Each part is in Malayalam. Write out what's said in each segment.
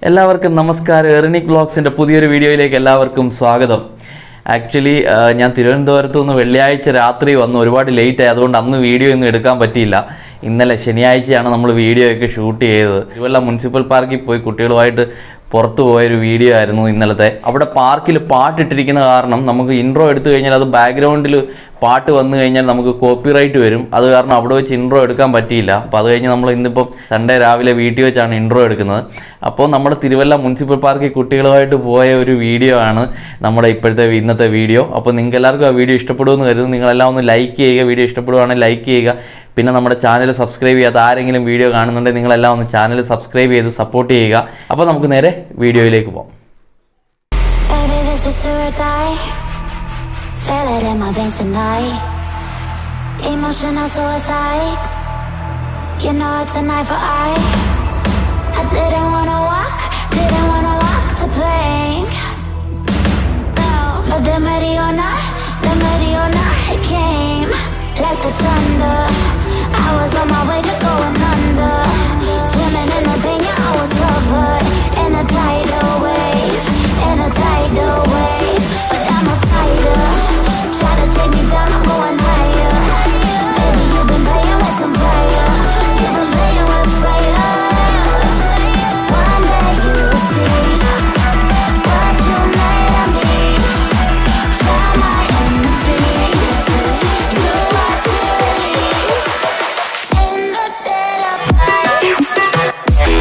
എല്ലാവർക്കും നമസ്കാരം എറിനിക് വ്ളോഗ്സിൻ്റെ പുതിയൊരു വീഡിയോയിലേക്ക് എല്ലാവർക്കും സ്വാഗതം ആക്ച്വലി ഞാൻ തിരുവനന്തപുരത്ത് നിന്ന് വെള്ളിയാഴ്ച രാത്രി വന്ന് ഒരുപാട് ലേറ്റ് ആയി അതുകൊണ്ട് അന്ന് വീഡിയോ ഒന്നും എടുക്കാൻ പറ്റിയില്ല ഇന്നലെ ശനിയാഴ്ചയാണ് നമ്മൾ വീഡിയോ ഒക്കെ ഷൂട്ട് ചെയ്തത് തിരുവല്ല മുനിസിപ്പൽ പാർക്കിൽ പോയി കുട്ടികളുമായിട്ട് പുറത്തു പോയൊരു വീഡിയോ ആയിരുന്നു ഇന്നലത്തെ അവിടെ പാർക്കിൽ പാട്ടിട്ടിരിക്കുന്ന കാരണം നമുക്ക് ഇൻട്രോ എടുത്തു കഴിഞ്ഞാൽ അത് ബാക്ക്ഗ്രൗണ്ടിൽ പാട്ട് വന്നു കഴിഞ്ഞാൽ നമുക്ക് കോപ്പിറൈറ്റ് വരും അത് കാരണം അവിടെ വെച്ച് ഇൻട്രോ എടുക്കാൻ പറ്റിയില്ല അപ്പോൾ അത് കഴിഞ്ഞ് നമ്മൾ ഇന്നിപ്പം സൺഡേ രാവിലെ വീട്ടിൽ വെച്ചാണ് ഇൻട്രോ എടുക്കുന്നത് അപ്പോൾ നമ്മുടെ തിരുവല്ല മുനിസിപ്പൽ പാർക്കിൽ കുട്ടികളുമായിട്ട് പോയ ഒരു വീഡിയോ ആണ് നമ്മുടെ ഇപ്പോഴത്തെ ഇന്നത്തെ വീഡിയോ അപ്പോൾ നിങ്ങൾക്ക് എല്ലാവർക്കും ആ വീഡിയോ ഇഷ്ടപ്പെടുമെന്ന് കരുതുന്നു നിങ്ങളെല്ലാം ഒന്ന് ലൈക്ക് ചെയ്യുക വീഡിയോ ഇഷ്ടപ്പെടുവാണെങ്കിൽ ലൈക്ക് ചെയ്യുക പിന്നെ നമ്മുടെ ചാനൽ സബ്സ്ക്രൈബ് ചെയ്യാത്ത ആരെങ്കിലും വീഡിയോ കാണുന്നുണ്ടെങ്കിൽ നിങ്ങളെല്ലാം ഒന്ന് ചാനൽ സബ്സ്ക്രൈബ് ചെയ്ത് സപ്പോർട്ട് ചെയ്യുക അപ്പോൾ നമുക്ക് നേരെ വീഡിയോയിലേക്ക് പോകാം Baby, this is do or die. Feel it in my veins tonight. Emotional suicide. You know it's a knife for eye. I didn't wanna walk, didn't wanna walk the plank. No, but the Mariona, the Mariona, it came like the thunder. I was on my way to going under. Swimming in the pain, yeah, I was covered in a tidal wave, in a tidal wave. But I'm a fighter. Try to take me down, I'm going higher. Baby, you've been playing with some fire. You've been playing with fire. One day you'll see what you made of me. Found my enemies. Do what you release. In the dead of night.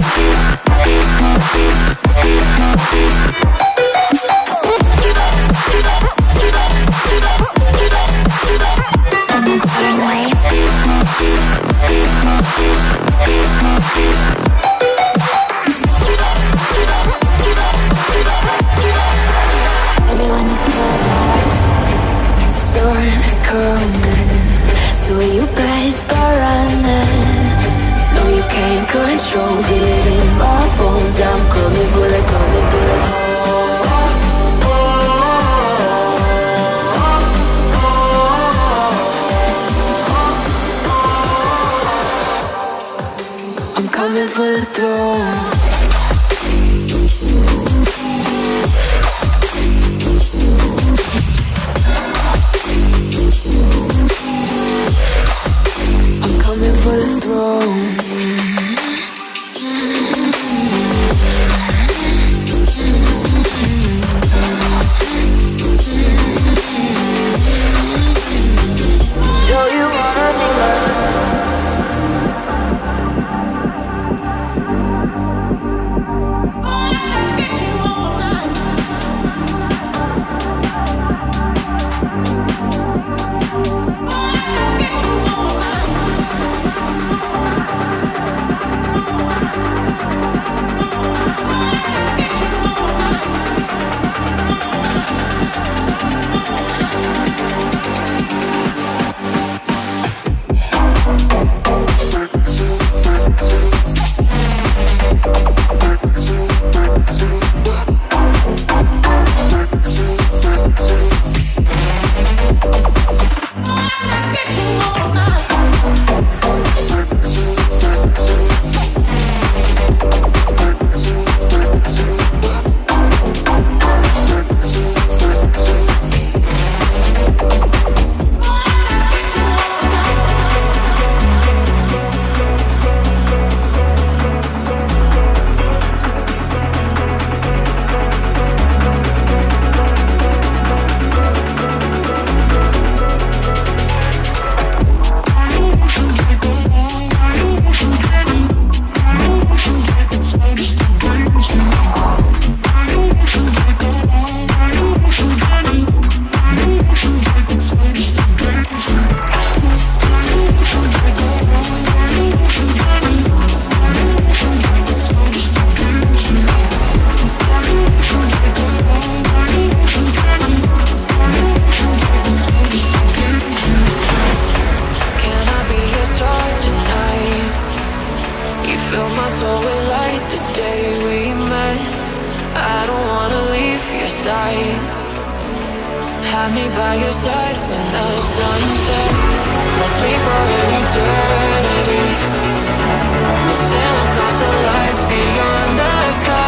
In the dead of night. Everyone is scared The storm is coming, so you better start running. No, you can't control, feel it in my bones. I'm coming for the, coming for the. I'm coming for the throne. I'm coming for the throne. Show you wanna be my Can I be your star tonight? You fill my soul with light the day we met. I don't wanna leave your side. Have me by your side when the sun sets. Let's leave for an eternity. We'll sail across the lights beyond the sky.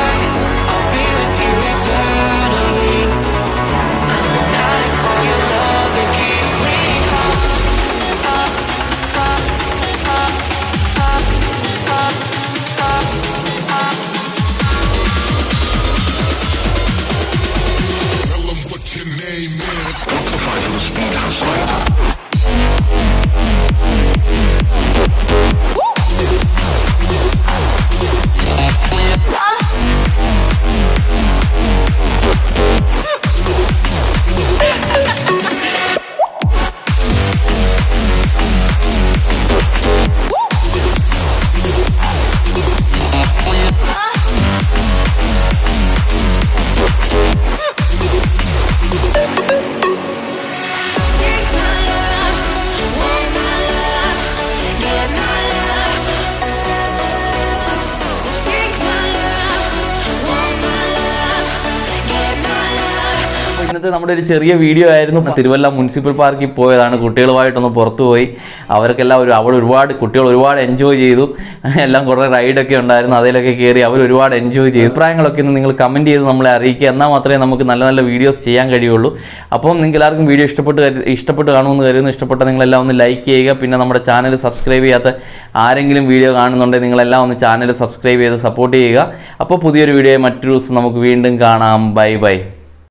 ഇന്നത്തെ നമ്മുടെ ഒരു ചെറിയ വീഡിയോ ആയിരുന്നു തിരുവല്ല മുനിസിപ്പൽ പാർക്കിൽ പോയതാണ് കുട്ടികളുമായിട്ടൊന്ന് പുറത്തു പോയി അവർക്കെല്ലാം ഒരു അവിടെ ഒരുപാട് കുട്ടികൾ ഒരുപാട് എൻജോയ് ചെയ്തു എല്ലാം കുറേ റൈഡൊക്കെ ഉണ്ടായിരുന്നു അതിലൊക്കെ കയറി അവർ ഒരുപാട് എൻജോയ് ചെയ്തു അഭിപ്രായങ്ങളൊക്കെ ഒന്ന് നിങ്ങൾ കമൻറ്റ് ചെയ്ത് നമ്മളെ അറിയിക്കുക എന്നാൽ മാത്രമേ നമുക്ക് നല്ല നല്ല വീഡിയോസ് ചെയ്യാൻ കഴിയുള്ളൂ അപ്പം നിങ്ങൾക്ക് എല്ലാവർക്കും വീഡിയോ ഇഷ്ടപ്പെട്ട് കരു- ഇഷ്ടപ്പെട്ട് കാണുമെന്ന് കരുതുന്നു ഇഷ്ടപ്പെട്ട നിങ്ങളെല്ലാം ഒന്ന് ലൈക്ക് ചെയ്യുക പിന്നെ നമ്മുടെ ചാനൽ സബ്സ്ക്രൈബ് ചെയ്യാത്ത ആരെങ്കിലും വീഡിയോ കാണുന്നുണ്ടെങ്കിൽ നിങ്ങളെല്ലാം ഒന്ന് ചാനൽ സബ്സ്ക്രൈബ് ചെയ്ത് സപ്പോർട്ട് ചെയ്യുക അപ്പോൾ പുതിയൊരു വീഡിയോ മറ്റൊരു ദിവസം നമുക്ക് വീണ്ടും കാണാം ബൈ ബൈ